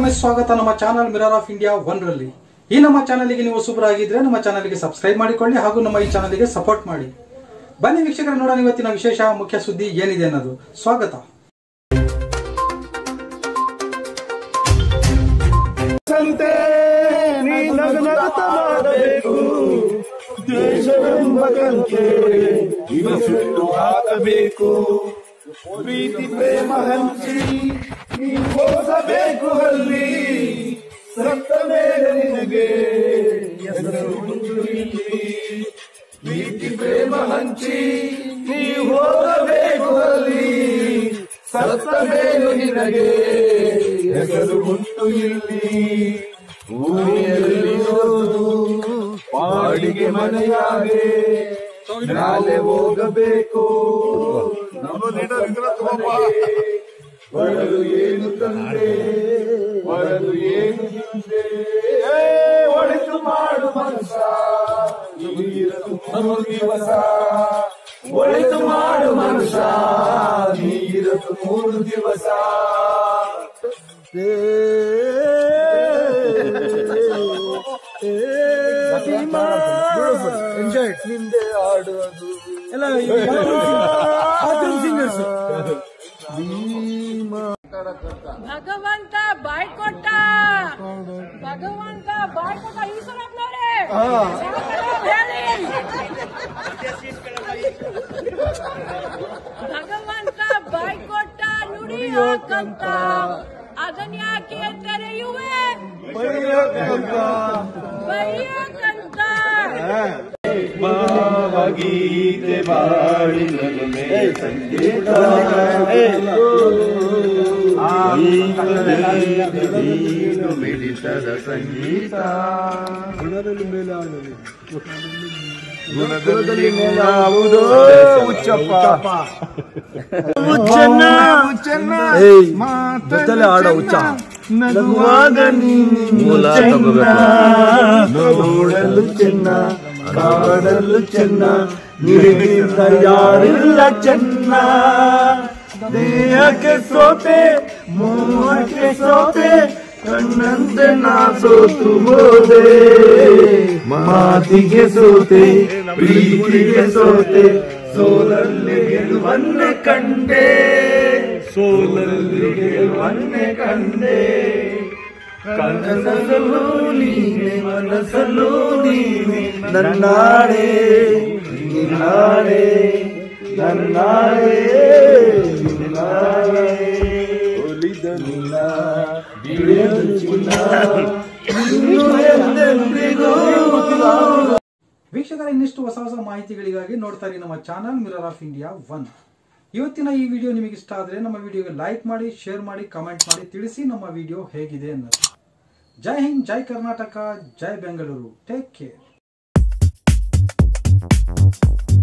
ಮತ್ತೊಮ್ಮೆ ಸ್ವಾಗತ ನಮ್ಮ channel mirror of India one ರಲ್ಲಿ ಈ ನಮ್ಮ ಚಾನಲ್ಗೆ ನೀವು ಸೂಪರ್ ಆಗಿದ್ರೆ ನಮ್ಮ ಚಾನಲ್ಗೆ ಸಬ್ಸ್ಕ್ರೈಬ್ ಮಾಡಿಕೊಳ್ಳಿ ಹಾಗೂ ನಮ್ಮ ಈ ಚಾನಲ್ಗೆ ಸಪೋರ್ಟ್ ಮಾಡಿ ಬನ್ನಿ ವೀಕ್ಷಕರ ನೋಡೋಣ ಇವತ್ತಿನ ವಿಶೇಷ ಮುಖ್ಯ ಸುದ್ದಿ ಏನಿದೆ ಅನ್ನೋದು ಸ್ವಾಗತ ಸಂತೆ ನೀ ನಗನಗತ ಮಾಡಬೇಕು ದೇಶವೆಂಬ ಕಂತೆ ಇವ ಸುಟ್ಟು ಹಾಕಬೇಕು ಪ್ರೀತಿ ಪ್ರೇಮ ಹಂಚಿ ನೀ ಹೋಸಬೇಕು ಅಲ್ಲಿ ಸತ್ತ ಮೇಲೆ ನಿನಗೆ ಹೆಸರು ಉಂಟು ಇಲ್ಲಿ ಪ್ರೀತಿ ಪ್ರೇಮ ಹಂಚಿ ನೀ ಹೋಗಬೇಕು ಅಲ್ಲಿ ಸತ್ತ ಮೇಲೆ ನಿನಗೆ ಹೆಸರು ಉಂಟು ಇಲ್ಲಿ ಭೂಮಿಯಲ್ಲಿ ಬಾಡಿಗೆ ಮನೆಯಾಗೆ ನಾಳೆ ಹೋಗಬೇಕು ಬರಲು ಏನು ತಂದೆ ಬರಲು ಏನು ಹಿಂದೆ ಏ, ಒಳಿತು ಮಾಡು ಮನಸ ನೀರಲು ಮೂರು ದಿವಸ ಒಳಿತು ಮಾಡು ಮನುಷ್ಯ ನೀರಲು ಮೂರು ದಿವಸ ನಿಂದೆ ಆಡುವುದು ಭಗವಂತ ಬಾಯ್ ಕೊಟ್ಟ ಭಗವಂತ ಬಾಯ್ ಕೊಟ್ಟ ಈಶ್ವರಪ್ಪನವ್ರೆ ಹೇಳಿ ಭಗವಂತ ಬಾಯ್ ಕೊಟ್ಟ ನುಡಿಯೋಕಂತ ಅದನ್ ಯಾಕೆ ತೆರೆಯುವೆ ಬೈಯೋಕಂತ ಭಾವಗೀತೆ ಬಾಳಿನಲು ಮೇ ಸಂಗೀತ ನೀನು ಮಿಡಿತದ ಸಂಗೀತ ಗುಣದಲ್ಲಿ ಮೇಲೆ ಗುಣದಲ್ಲಿ ಮೇಲಾವುದೋ ಉಚ್ಚಪ್ಪ ಉಚ್ಚನ್ನ ಉಚ್ಚನ್ನ ಮಾತಲ್ಲಿ ಆಡೋ ಉಚ್ಚ ನಗುವಾಗ ನೀನು ಚೆನ್ನ ನೋಡಲು ಚೆನ್ನ ಕಾಡಲು ಚೆನ್ನ ನಿನಗಿಂತ ಯಾರಿಲ್ಲ ಚೆನ್ನ ದೇಹಕ್ಕೆ ಸೋತೆ ಮೋಹಕ್ಕೆ ಸೋತೆ ಕಣ್ಣಂತೆ ನಾ ಸೋತು ಹೋದೆ ಮಾತಿಗೆ ಸೋತೆ ಪ್ರೀತಿಗೆ ಸೋತೆ ಸೋಲಲ್ಲಿ ಗೆಲುವನ್ನೇ ಕಂಡೆ ಸೋಲಲ್ಲಿ ಗೆಲುವನ್ನೇ ಕಂಡೆ ಕನಸಲ್ಲೂ ನೀನೆ ಮನಸ್ಸಲ್ಲೂ ನೀನೆ ನನ್ನಾಡೆ ನಿನ್ನಾಡೆ ನನ್ನಾಡೆ ನಿನ್ನಾಡೆ ಒಲಿದ ನಿನ್ನ ಬಿಳಿಯದ ಚಿನ್ನ ಇನ್ನು ಎಂದೆಂದಿಗೂ ವೀಕ್ಷಕರ ಇನ್ನಿಷ್ಟು ಹೊಸ ಹೊಸ ಮಾಹಿತಿಗಳಿಗಾಗಿ ನೋಡ್ತಾ ಇರಿ ನಮ್ಮ channel mirror of India one ಇವತ್ತಿನ ಈ ವಿಡಿಯೋ ನಿಮಗೆ ಇಷ್ಟ ಆದರೆ ನಮ್ಮ ವಿಡಿಯೋಗೆ ಲೈಕ್ ಮಾಡಿ ಶೇರ್ ಮಾಡಿ ಕಮೆಂಟ್ ಮಾಡಿ ತಿಳಿಸಿ ನಮ್ಮ ವಿಡಿಯೋ ಹೇಗಿದೆ ಅನ್ನೋದು ಜೈ ಹಿಂದ್ ಜೈ ಕರ್ನಾಟಕ ಜೈ ಬೆಂಗಳೂರು ಟೇಕ್ ಕೇರ್